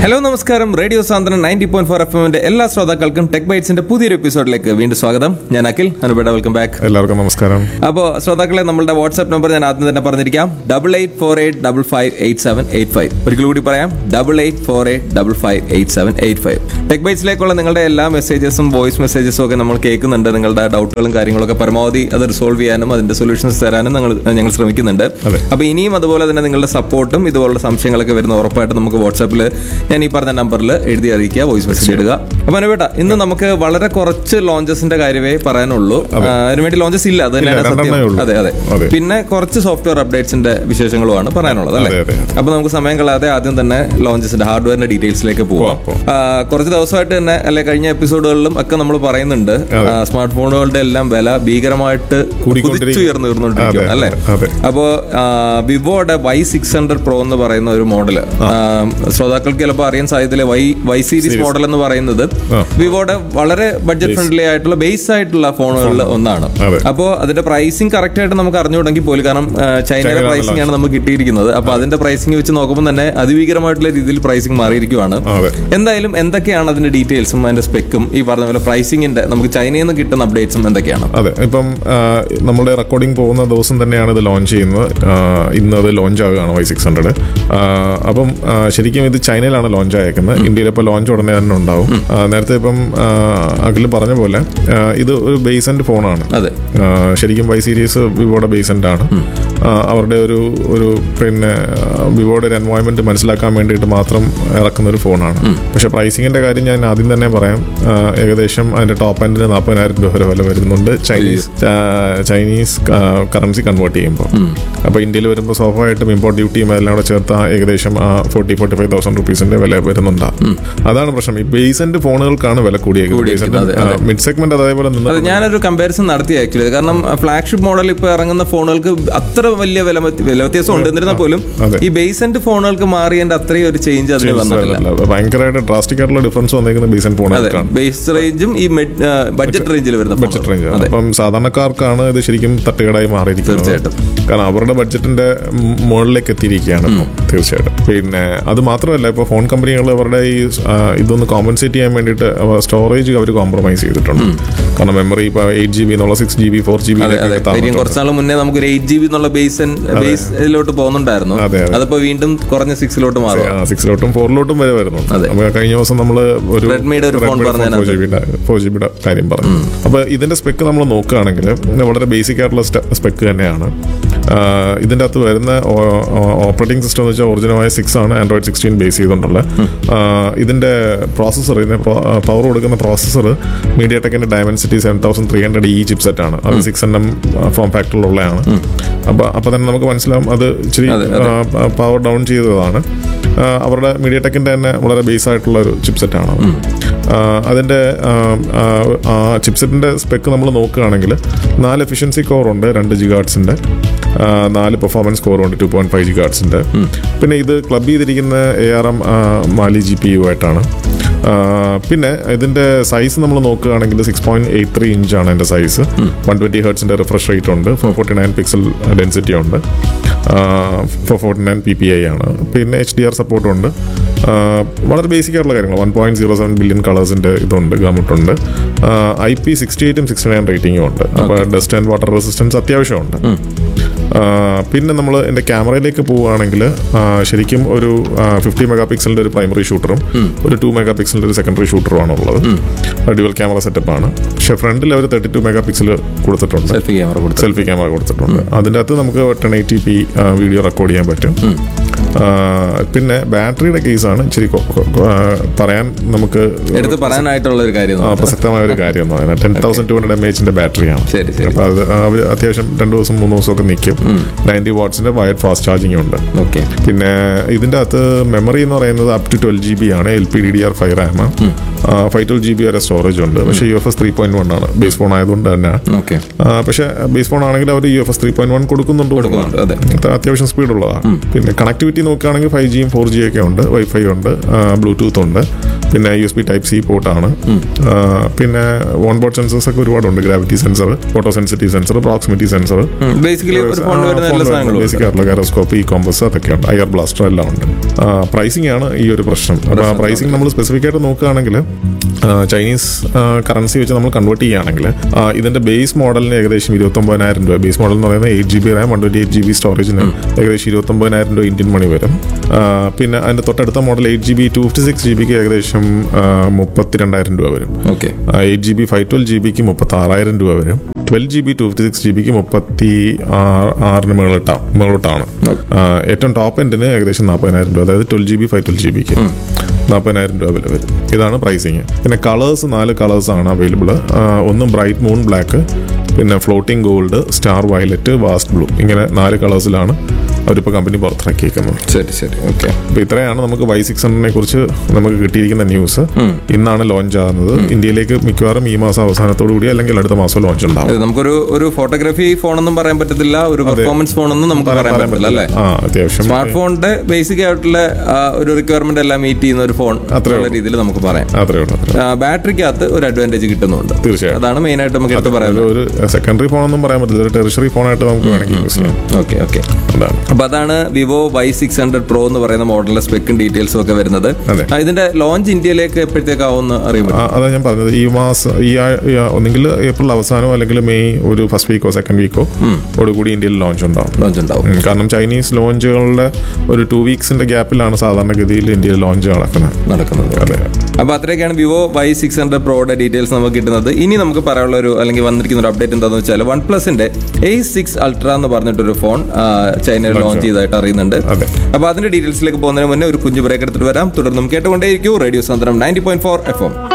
Hello നമസ്കാരം radio Santhwanam ninety point four F എമ്മിന്റെ എല്ലാ ശ്രോതാക്കൾക്കും ടെക് ബൈറ്റ്സിന്റെ പുതിയൊരു എപ്പിസോഡിലേക്ക് വീണ്ടും സ്വാഗതം ഞാൻ അഖിൽ അനുപേട വെൽക്കം ബാക്ക് എല്ലാവർക്കും നമസ്കാരം അപ്പോൾ ശ്രോതാക്കളെ നമ്മളുടെ വാട്സ്ആപ്പ് നമ്പർ ഞാൻ ആദ്യം തന്നെ പറഞ്ഞിരിക്കാം double eight four eight double five eight seven eight five ഒരിക്കൽ കൂടി പറയാം double eight four eight double five eight seven eight five tech ബൈറ്റ്സിലേക്കുള്ള നിങ്ങളുടെ എല്ലാ മെസ്സേജസും വോയിസ് മെസ്സേജസും ഒക്കെ നമ്മൾ കേൾക്കുന്നുണ്ട് നിങ്ങളുടെ ഡൗട്ടുകളും കാര്യങ്ങളൊക്കെ പരമാവധി അത് റിസോൾവ് ചെയ്യാനും അതിന്റെ സൊല്യൂഷൻസ് തരാനും ഞങ്ങൾ ഞങ്ങൾ ശ്രമിക്കുന്നുണ്ട് അതെ. അപ്പോൾ ഇനിയും അതുപോലെ തന്നെ നിങ്ങളുടെ സപ്പോർട്ടും ഇതുപോലുള്ള സംശയങ്ങളൊക്കെ വരുന്ന ഉറപ്പായിട്ട് നമുക്ക് വാട്സാപ്പിൽ ഞാൻ ഈ പറഞ്ഞ നമ്പറിൽ എഴുതി അറിയിക്കുക വോയിസ് മെസ്സേജ് ഇടുക അപ്പൊ അനുവേട്ട ഇന്ന് നമുക്ക് വളരെ കുറച്ച് ലോഞ്ചസിന്റെ കാര്യമേ പറയാനുള്ളൂ ആ, അതിനുവേണ്ടി ലോഞ്ചസ് ഇല്ല അത് തന്നെയാണ് ഇല്ല, രണ്ടെണ്ണമേ സത്യം ഉള്ളൂ. അതെ അതെ അതെ. പിന്നെ കുറച്ച് സോഫ്റ്റ്വെയർ അപ്ഡേറ്റ്സിന്റെ വിശേഷങ്ങളുമാണ് പറയാനുള്ളത് അല്ലേ അതെ, അതെ. അപ്പൊ നമുക്ക് സമയം കളയാതെ ആദ്യം തന്നെ ലോഞ്ചസിന്റെ ഹാർഡ്വെയറിന്റെ ഡീറ്റെയിൽസിലേക്ക് പോവാം ആ, കുറച്ച് ദിവസമായിട്ട് തന്നെ അല്ലെ കഴിഞ്ഞ എപ്പിസോഡുകളിലും ഒക്കെ നമ്മൾ പറയുന്നുണ്ട് സ്മാർട്ട് ഫോണുകളുടെ എല്ലാം വില ഭീകരമായിട്ട് കൂടിക്കൊണ്ടിരിക്കും. കുതിച്ചുയർന്നു വരുന്നുണ്ടിരിക്കും അതെ, അല്ലേ അതെ. അപ്പോ വിവോയുടെ വൈ സിക്സ് ഹൺഡ്രഡ് പ്രോ എന്ന് പറയുന്ന ഒരു മോഡല് ശ്രോതാക്കൾക്ക് ചിലപ്പോൾ അറിയാൻ സാധ്യതയില്ല വൈ വൈ സീരീസ് മോഡൽ എന്ന് പറയുന്നത് ആ. വിവോയുടെ വളരെ ബഡ്ജറ്റ് ഫ്രണ്ട്ലി ആയിട്ടുള്ള ബേസ് ആയിട്ടുള്ള ഫോണുകളിൽ ഒന്നാണ് അതെ. അപ്പോൾ അതിന്റെ പ്രൈസിങ് കറക്റ്റ് ആയിട്ട് നമുക്ക് അറിഞ്ഞുകൂടെങ്കിൽ പോലും കാരണം ആ, ചൈനയുടെ ചൈനയിലാണ് പ്രൈസിംഗ് ആണ് നമുക്ക് കിട്ടിയിരിക്കുന്നത് അപ്പൊ അതിന്റെ പ്രൈസിംഗ് വെച്ച് നോക്കുമ്പോൾ തന്നെ അതിഭീകരമായിട്ടുള്ള രീതിയിൽ പ്രൈസിംഗ് മാറിയിരിക്കുവാണ് അതെ. എന്തായാലും എന്തൊക്കെയാണ് അതിന്റെ ഡീറ്റെയിൽസും അതിന്റെ സ്പെക്കും ഈ പറഞ്ഞ പോലെ പ്രൈസിംഗിന്റെ നമുക്ക് ചൈനയിൽ നിന്ന് കിട്ടുന്ന അപ്ഡേറ്റ്സും എന്തൊക്കെയാണ് അതെ ഇപ്പം ആ, നമ്മുടെ റെക്കോർഡിംഗ് പോകുന്ന ദിവസം തന്നെയാണ് ഇത് ലോഞ്ച് ചെയ്യുന്നത് ആ, ഇന്ന് അത് ലോഞ്ച് ആവുകയാണ് വൈ സിക്സ് ഹൺഡ്രഡ് അപ്പം ആ, ശരിക്കും ഇത് ചൈനയിലാണ് ലോഞ്ച് ആയേക്കുന്നത് ഇന്ത്യയിൽ ഇപ്പോൾ ലോഞ്ച് ഉടനെ തന്നെ ഉണ്ടാവും ആ, നേരത്തെ ഇപ്പം ആ, അഖിൽ പറഞ്ഞ പോലെ ആ, ഇത് ഒരു ബേസൻറ്റ് ഫോണാണ് അതെ ആ, ശരിക്കും വൈ സീരീസ് വിവോയുടെ ബേസൻ്റ് ആണ് ആ, അവരുടെ ഒരു ഒരു പിന്നെ ആ, വിവോയുടെ ഒരു എൻവയോൺമെന്റ് മനസ്സിലാക്കാൻ വേണ്ടിയിട്ട് മാത്രം ഇറക്കുന്ന ഒരു ഫോണാണ് പക്ഷെ പ്രൈസിങ്ങിന്റെ കാര്യം ഞാൻ ആദ്യം തന്നെ പറയാം ആ, ഏകദേശം അതിന്റെ ടോപ്പ് എൻഡിന് നാൽപ്പതിനായിരം രൂപ വരെ വില വരുന്നുണ്ട് ചൈനീസ് ആ, ചൈനീസ് കറൻസി കൺവേർട്ട് ചെയ്യുമ്പോൾ അപ്പോൾ ഇന്ത്യയിൽ വരുമ്പോൾ സ്വാഭാവികമായിട്ടും ഇമ്പോർട്ട് ഡ്യൂട്ടിയും എല്ലാം കൂടെ ചേർത്ത് ഏകദേശം ആ ഫോർട്ടി ഫോർട്ടി ഫൈവ് തൗസൻഡ് റുപ്പീസിന്റെ വില വരുന്നുണ്ടാകും അതാണ് പ്രശ്നം ഈ ബേസന്റ് ഫോണുകൾക്കാണ് വില കൂടിയേക്കുന്നത് അതെ, മിഡ് സെഗ്മെന്റ് അതേപോലെ നിന്ന് അത് ഞാനൊരു കമ്പാരിസൺ നടത്തി ആക്ച്വലി കാരണം ഫ്ലാഗ്ഷിപ്പ് മോഡൽ ഇപ്പൊ ഇറങ്ങുന്ന ഫോണുകൾക്ക് അത്ര വലിയ വില വ്യത്യ- വില വ്യത്യാസം ഉണ്ട് എന്നിരുന്നാൽ പോലും അതെ. ഈ ബേസന്റ് ഫോണുകൾക്ക് മാറിയതിന്റെ അത്രയും ഒരു ചേഞ്ച് അതിന് വന്നിട്ടില്ല അല്ല, ഭയങ്കരമായിട്ട് ഡ്രാസ്റ്റിക് ആയിട്ടുള്ള ഡിഫറൻസ് വന്നേക്കുന്ന ബേസൻ അതെ ഫോണുകൾക്കാണ് ബേസ് റേഞ്ചും ഈ ബഡ്ജറ്റ് റേഞ്ചിൽ വരുന്ന ബഡ്ജറ്റ് റേഞ്ച് അതെ അപ്പം സാധാരണക്കാർക്കാണ് ഇത് ശരിക്കും തട്ടുകടായി മാറിയിരിക്കുന്നത് തീർച്ചയായിട്ടും. കാരണം അവരുടെ ബഡ്ജറ്റിന്റെ മ് മുകളിലേക്ക് എത്തിയിരിക്കുകയാണ് ഇപ്പം തീർച്ചയായിട്ടും പിന്നെ അത് മാത്രമല്ല ഇപ്പോൾ ഫോൺ കമ്പനികൾ അവരുടെ ഈ ആ, ഇതൊന്ന് കോമ്പൻസേറ്റ് ചെയ്യാൻ വേണ്ടിയിട്ട് സ്റ്റോറേജ് അവർ കോംപ്രമൈസ് ചെയ്തിട്ടുണ്ട് കാരണം മെമ്മറി ഇപ്പോൾ എയ്റ്റ് ജി ബി എന്നുള്ള six G B four G B അതെ അതെ കാര്യം കുറച്ചാൾ മുന്നേ നമുക്ക് ഒരു എയ്റ്റ് ജി ബി എന്നുള്ള ബേസ് ബേസിലോട്ട് പോകുന്നുണ്ടായിരുന്നു അതെ, അതെ. അതിപ്പോ വീണ്ടും കുറഞ്ഞ സിക്സിലോട്ട് മാറും സിക്സിലോട്ടും ഫോറിലോട്ടും വരെ വരുന്നുണ്ട് അതെ. നമുക്ക് കഴിഞ്ഞ ദിവസം നമ്മൾ ഒരു റെഡ്മിയുടെ ഒരു ഫോൺ പറഞ്ഞതിനകത്ത്. ഫോർ ജി ബിയുടെ ഫോർ ജി ബിയുടെ കാര്യം പറഞ്ഞു അപ്പൊ ഇതിന്റെ സ്പെക്ക് നമ്മൾ നോക്കുകയാണെങ്കിൽ ഇത് വളരെ ബേസിക് ആയിട്ടുള്ള സ്പെക്ക് തന്നെയാണ് ആ, ഇതിന്റെ അകത്ത് വരുന്ന ഓപ്പറേറ്റിംഗ് സിസ്റ്റം എന്ന് വെച്ചാൽ ഒറിജിനലായ സിക്സ് ആണ് ആൻഡ്രോയിഡ് സിക്സ്റ്റീൻ ബേസ് ചെയ്തുകൊണ്ടുള്ള ആ, ഇതിന്റെ പ്രോസസ്സർ ഇതിന്റെ പവർ കൊടുക്കുന്ന പ്രോസസ്സർ മീഡിയ ടെക്കിന്റെ Dimensity seven thousand three hundred E chip set ആണ് അത് സിക്സ് എൻ എം ഫോം ഫാക്ടറിലുള്ളതാണ് അപ്പൊ അപ്പൊ തന്നെ നമുക്ക് മനസ്സിലാവും അത് ഇച്ചിരി പവർ ഡൗൺ ചെയ്തതാണ് ആ, അവരുടെ മീഡിയ ടെക്കിന്റെ തന്നെ വളരെ ബേസ് ആയിട്ടുള്ള ഒരു ചിപ്പ് സെറ്റാണ് അതിന്റെ ആ, ആ, ആ ചിപ്സെറ്റിന്റെ സ്പെക്ക് നമ്മൾ നോക്കുകയാണെങ്കിൽ നാല് എഫിഷ്യൻസി കോർ ഉണ്ട് രണ്ട് ജിഗാർഡ്സിന്റെ നാല് പെർഫോമൻസ് കോർ ഉണ്ട് ടു പോയിന്റ് ഫൈവ് ജിഗാർഡ്സിന്റെ പിന്നെ ഇത് ക്ലബ് ചെയ്തിരിക്കുന്ന A R M Mali G P U ആയിട്ടാണ് ആ, പിന്നെ ഇതിന്റെ സൈസ് നമ്മൾ നോക്കുകയാണെങ്കിൽ സിക്സ് പോയിന്റ് എയ്റ്റ് ത്രീ ഇഞ്ചാണ് അതിന്റെ സൈസ് വൺ ട്വന്റി ഹേർട്സിന്റെ റിഫ്രഷ് റേറ്റ് ഉണ്ട് four forty nine pixel density ഉണ്ട് four forty nine P P I ആണ് പിന്നെ എച്ച് ഡി ആർ സപ്പോർട്ട് ഉണ്ട് ആ, വളരെ ബേസിക് ആയിട്ടുള്ള കാര്യങ്ങൾ one point zero seven billion കളേഴ്സിന്റെ ഇതുണ്ട് ഗാമുട്ടുണ്ട് ഐ പി സിക്സ്റ്റി എയ്റ്റും സിക്സ്റ്റി നയൻ റേറ്റിംഗും ഉണ്ട് അപ്പോൾ ഡസ്റ്റ് ആൻഡ് വാട്ടർ റെസിസ്റ്റൻസ് അത്യാവശ്യമുണ്ട് ആ, പിന്നെ നമ്മൾ എൻ്റെ ക്യാമറയിലേക്ക് പോവുകയാണെങ്കിൽ ആ, ശരിക്കും ഒരു ഫിഫ്റ്റി മെഗാ പിക്സലിൻ്റെ ഒരു പ്രൈമറി ഷൂട്ടറും ഒരു ടു മെഗാ പിക്സലിൻ്റെ ഒരു സെക്കൻഡറി ഷൂട്ടറുമാണ് ഉള്ളത് ഡ്യുവൽ ക്യാമറ സെറ്റപ്പാണ് പക്ഷേ ഫ്രണ്ടിൽ അവർ തേർട്ടി ടു മെഗാ പിക്സൽ കൊടുത്തിട്ടുണ്ട് സെൽഫി ക്യാമറ കൊടുത്തു സെൽഫി ക്യാമറ കൊടുത്തിട്ടുണ്ട് അതിൻ്റെ അകത്ത് നമുക്ക് ten eighty P video record ചെയ്യാൻ പറ്റും ആ, പിന്നെ ബാറ്ററിയുടെ കേസാണ് ഇച്ചിരി കൊ- കൊ- കൊ- ആ, പറയാൻ നമുക്ക് എടുത്ത് പറയാനായിട്ടുള്ള ഒരു കാര്യം ആ, പ്രസക്തമായ ഒരു കാര്യം എന്ന് പറയുന്നത് ten thousand two hundred M എച്ചിന്റെ ബാറ്ററിയാണ് ശരി ശരി അപ്പോൾ അത് അവർ അത്യാവശ്യം രണ്ട് ദിവസം മൂന്ന് ദിവസമൊക്കെ നിൽക്കും നയൻറ്റി വാട്ട്സിന്റെ വയർഡ് ഫാസ്റ്റ് ചാർജിങ് ഉണ്ട് ഓക്കെ പിന്നെ ഇതിന്റെ അകത്ത് മെമ്മറി എന്ന് പറയുന്നത് up to twelve G B ആണ് L P D D R five RAM five twelve G B വരെ സ്റ്റോറേജ് ഉണ്ട് പക്ഷേ U F S three point one ആണ് ബേസ് ഫോൺ ആയതുകൊണ്ട് തന്നെ ഓക്കെ ആ, പക്ഷേ ബേസ് ഫോൺ ആണെങ്കിൽ അവർ U F S three point one കൊടുക്കുന്നുണ്ട് കൊടുക്കുന്നുണ്ട്, അതെ. ഇത് അത്യാവശ്യം സ്പീഡ് ഉള്ളതാണ് പിന്നെ കണക്ടിവിറ്റി നോക്കുകയാണെങ്കിൽ ഫൈവ് ജിയും ഫോർ ജി ഒക്കെ ഉണ്ട് വൈഫൈ ഉണ്ട് ബ്ലൂടൂത്ത് ഉണ്ട് പിന്നെ U S B type C പോർട്ടാണ് പിന്നെ ഓൺ ബോർഡ് സെൻസേഴ്സ് ഒക്കെ ഒരുപാടുണ്ട് gravity sensor photo sensitive sensor proximity sensor basically ഒരു ഫോൺ വരുന്ന എല്ലാ സാധനങ്ങളും ഉണ്ട്. ബേസിക് ആയിട്ടുള്ള ഗാരോസ്കോപ്പ് ഈ കോമ്പസ് അതൊക്കെ ഉണ്ട് അയർ ബ്ലാസ്റ്റർ എല്ലാം ഉണ്ട് പ്രൈസിംഗ് ആണ് ഈ ഒരു പ്രശ്നം അപ്പോൾ ആ പ്രൈസിംഗ് നമ്മൾ സ്പെസിഫിക് ആയിട്ട് നോക്കുകയാണെങ്കിൽ ചൈനീസ് കറൻസി വെച്ച് നമ്മൾ കൺവേർട്ട് ചെയ്യുകയാണെങ്കിൽ ആ, ഇതിന്റെ ബേസ് മോഡലിന് ഏകദേശം ഇരുപത്തൊമ്പതിനായിരം രൂപ ബേസ് മോഡൽ എന്ന് പറയുന്നത് eight G B RAM one twenty eight G B സ്റ്റോറേജിന് ഏകദേശം ഇരുപത്തൊമ്പതിനായിരം രൂപ ഇന്ത്യൻ മണി വരും ആ, പിന്നെ അതിന്റെ തൊട്ടടുത്ത model eight G B two fifty six G ബിക്ക് ഏകദേശം ആ, മുപ്പത്തിരണ്ടായിരം രൂപ വരും okay eight G B five twelve G ബിക്ക് മുപ്പത്തി ആറായിരം രൂപ വരും twelve G B two fifty six G ബിക്ക് മുപ്പത്തി ആ- ആറിന് മുകളിലോട്ടാ മുകളിലോട്ടാണ് ആ, ഏറ്റവും ടോപ്പ് എൻഡിന് ഏകദേശം നാൽപ്പതിനായിരം രൂപ അതായത് twelve G B five twelve G ബിക്ക് നാൽപ്പതിനായിരം രൂപ വില വരും ഇതാണ് പ്രൈസിങ് പിന്നെ കളേഴ്സ് നാല് കളേഴ്സ് ആണ് അവൈലബിൾ ഒന്ന് ബ്രൈറ്റ് മൂൺ ബ്ലാക്ക് പിന്നെ floating gold star violet vast blue ഇങ്ങനെ നാല് കളേഴ്സിലാണ് അവരിപ്പോൾ കമ്പനി പുറത്തിറക്കിയിരിക്കുന്നത് ശരി ശരി ഓക്കെ അപ്പൊ ഇത്രയാണ് നമുക്ക് വൈ സിക്സ് ഹൺഡ്രഡിനെ കുറിച്ച് നമുക്ക് കിട്ടിയിരിക്കുന്ന ന്യൂസ് ഇന്നാണ് ലോഞ്ച് ആകുന്നത് ഇന്ത്യയിലേക്ക് മിക്കവാറും ഈ മാസം അവസാനത്തോടു കൂടി അല്ലെങ്കിൽ അടുത്ത മാസം ലോഞ്ച് ഉണ്ടാവും ഇത് നമുക്കൊരു ഒരു ഫോട്ടോഗ്രാഫി ഫോണൊന്നും പറയാൻ പറ്റത്തില്ല ഒരു പെർഫോമൻസ് ഫോണൊന്നും നമുക്ക് പറയാൻ പറ്റില്ല അല്ലേ ആ അത്യാവശ്യം സ്മാർട്ട് ഫോണിന്റെ ബേസിക് ആയിട്ടുള്ള ആ, ഒരു റിക്വയർമെന്റ് എല്ലാം മീറ്റ് ചെയ്യുന്ന ഒരു ഫോൺ അത്രേ എന്നുള്ള രീതിയിൽ നമുക്ക് പറയാം അത്രേ ഉള്ളൂ അത്രേ ആ, ബാറ്ററിക്കകത്ത് ഒരു അഡ്വാൻറ്റേജ് കിട്ടുന്നുണ്ട് തീർച്ചയായും അതാണ് മെയിൻ ആയിട്ട് നമുക്ക് എടുത്ത് പറയാനുള്ളത് ഒരു സെക്കൻഡറി ഫോണൊന്നും പറയാൻ പറ്റില്ല ഒരു ടെറിഷറി ഫോണായിട്ട് നമുക്ക് വേണമെങ്കിൽ യൂസ് ചെയ്യാം ഓക്കെ ഓക്കെ അതാണ് അപ്പൊ അതാണ് Vivo Y six hundred pro എന്ന് പറയുന്ന മോഡലിന്റെ സ്പെക്കും ഡീറ്റെയിൽസും ഒക്കെ വരുന്നത് അതെ. ആ, ഇതിന്റെ ലോഞ്ച് ഇന്ത്യയിലേക്ക് എപ്പോഴത്തേക്കാവുമെന്ന് അറിയാൻ പറ്റും ആ, അതാ ഞാൻ പറഞ്ഞത് ഈ മാസം ഈ ആ- ഈ ആ- ഒന്നെങ്കിൽ ഏപ്രിൽ അവസാനമോ അല്ലെങ്കിൽ മെയ് ഒരു ഫസ്റ്റ് വീക്കോ സെക്കൻഡ് വീക്കോ കൂടി ഇന്ത്യയിൽ ലോഞ്ച് ഉണ്ടാവും ലോഞ്ച് ഉണ്ടാവും ഉം, കാരണം ചൈനീസ് ലോഞ്ചുകളുടെ ഒരു ടു വീക്സിന്റെ ഗ്യാപ്പിലാണ് സാധാരണഗതിയിൽ ഇന്ത്യയിൽ ലോഞ്ച് നടക്കുന്നത് നടക്കുന്നത് അതെ അപ്പൊ അത്രയൊക്കെയാണ് വിവോ വൈ സിക്സ് ഹൺഡ്രഡ് പ്രോയുടെ ഡീറ്റെയിൽസ് നമുക്ക് കിട്ടുന്നത് ഇനി നമുക്ക് പറയാനുള്ള ഒരു അല്ലെങ്കിൽ വന്നിരിക്കുന്ന ഒരു അപ്ഡേറ്റ് എന്താണെന്ന് വെച്ചാൽ വൺ പ്ലസിന്റെ എ സിക്സ് അൾട്ര എന്ന് പറഞ്ഞിട്ടൊരു ഫോൺ ആ, ചൈനയിൽ ലോഞ്ച് ചെയ്തതായിട്ട് അറിയുന്നുണ്ട് അതെ. അപ്പൊ അതിന്റെ ഡീറ്റെയിൽസിലേക്ക് പോകുന്നതിന് മുന്നേ ഒരു കുഞ്ഞു ബ്രേക്ക് എടുത്തിട്ട് വരാം തുടർന്നും കേട്ടുകൊണ്ടേയിരിക്കും radio Sandram ninety point four F M